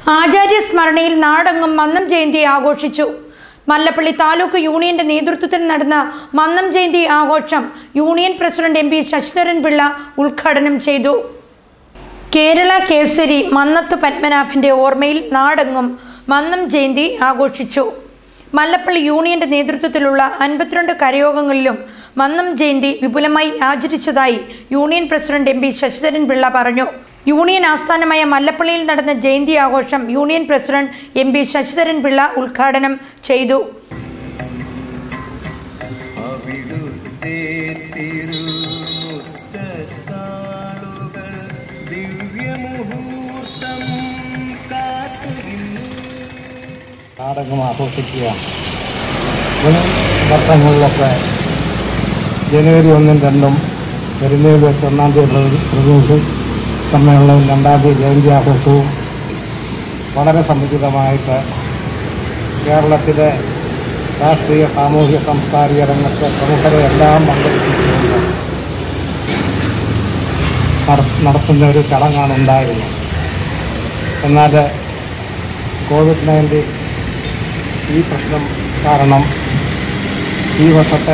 ആചാര്യ സ്മരണയിൽ നാടെങ്ങും മന്നം ജയന്തി ആഘോഷിച്ചു മല്ലപ്പള്ളി താലൂക്ക് യൂണിയന്റെ നേതൃത്വത്തിൽ നടന്ന മന്നം ജയന്തി ആഘോഷം union president M P Sasidharan Pillai ഉദ്ഘാടനം ചെയ്തു കേരള കേസരി മന്നത്ത് പത്മനാഭന്റെ ഓർമ്മയിൽ നാടെങ്ങും മന്നം ജയന്തി ആഘോഷിച്ചു മല്ലപ്പള്ളി യൂണിയന്റെ നേതൃത്വത്തിലുള്ള അൻപത്തിരണ്ട് കരയോഗങ്ങളിലും മന്നം ജയന്തി വിപുലമായി ആചരിച്ചതായി union president M P Sasidharan Pillai പറഞ്ഞു യൂണിയൻ ആസ്ഥാനമായ മല്ലപ്പള്ളിയിൽ നടന്ന ജയന്തി ആഘോഷം union president M P Sasidharan Pillai ഉദ്ഘാടനം ചെയ്തു അവിടുത്തെ തിരുമുറ്റത്താളുകൾ ദിവ്യമുഹൂർത്തം കാത്തിരുന്നു നാടകം ആഘോഷിക്കുകയാണ് മുൻ വർഷങ്ങളിലൊക്കെ ജനുവരി ഒന്നും രണ്ടും പെരുന്നയിൽ വെച്ച് ഒന്നാം തീയതി പ്രതി- പ്രതിനിധി സമ്മേളനവും രണ്ടാം തീയതി ജയന്തി ആഘോഷവും വളരെ സമുചിതമായിട്ട് കേരളത്തിലെ രാഷ്ട്രീയ സാമൂഹ്യ സാംസ്കാരിക രംഗത്തെ പ്രമുഖരെ എല്ലാം പങ്കെടുപ്പിച്ചുകൊണ്ട് നട- നടത്തുന്ന ഒരു ചടങ്ങാണ് ഉണ്ടായിരുന്നത് എന്നാൽ കോവിഡ് നയൻറ്റീൻ ഈ പ്രശ്നം കാരണം ഈ വർഷത്തെ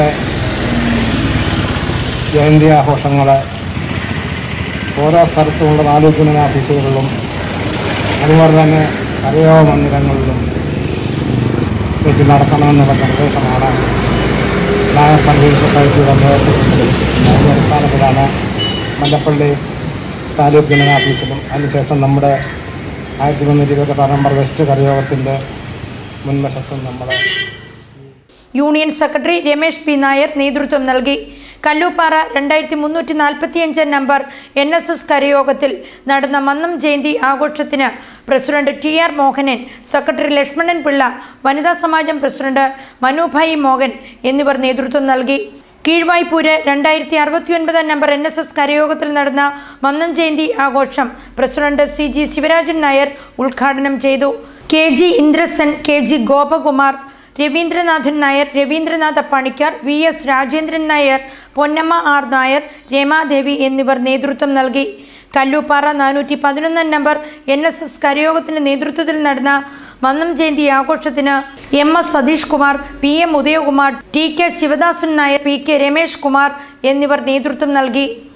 ജയന്തി ആഘോഷങ്ങൾ ഓരോ സ്ഥലത്തുമുള്ള താലൂക്ക് യൂണിയൻ ഓഫീസുകളിലും അതുപോലെ തന്നെ കരയോഗ മന്ദിരങ്ങളിലും വെച്ച് നടത്തണമെന്നുള്ള നിർദ്ദേശമാണ് നായർ സംഗീത സൊസൈറ്റിയുടെ നേതൃത്വത്തിൽ അതിൻ്റെ അടിസ്ഥാനത്തിലാണ് മല്ലപ്പള്ളി താലൂക്ക് യൂണിയൻ ഓഫീസിലും അതിനുശേഷം നമ്മുടെ ആയിരത്തി മുന്നൂറ്റി ഇരുപത്തി നമ്പർ വെസ്റ്റ് കരയോഗത്തിൻ്റെ മുൻവശത്തും നമ്മൾ union secretary Ramesh P Nair നേതൃത്വം നൽകി കല്ലൂപ്പാറ രണ്ടായിരത്തി മുന്നൂറ്റി നാൽപ്പത്തിയഞ്ച് നമ്പർ എൻ എസ് എസ് കരയോഗത്തിൽ നടന്ന മന്നം ജയന്തി ആഘോഷത്തിന് president T R Mohanan secretary Lakshmanan Pillai Vanitha Samajam president Manubai Mohan എന്നിവർ നേതൃത്വം നൽകി കീഴ്വായ്പൂര് രണ്ടായിരത്തി അറുപത്തി ഒൻപത് നമ്പർ എൻ എസ് എസ് കരയോഗത്തിൽ നടന്ന മന്നം ജയന്തി ആഘോഷം president C G Sivarajan Nair ഉദ്ഘാടനം ചെയ്തു K G Indrasen K G Gopakumar Raveendranathan Nair Raveendranatha Panicker V S Rajendran Nair Ponnamma R Nair Ramadevi എന്നിവർ നേതൃത്വം നൽകി കല്ലൂപ്പാറ നാനൂറ്റി പതിനൊന്നാം നമ്പർ എൻ എസ് എസ് കരയോഗത്തിന്റെ നേതൃത്വത്തിൽ നടന്ന മന്നം ജയന്തി ആഘോഷത്തിന് M S Satheesh Kumar P M Udayakumar T K Sivadasan Nair P K Ramesh Kumar എന്നിവർ നേതൃത്വം നൽകി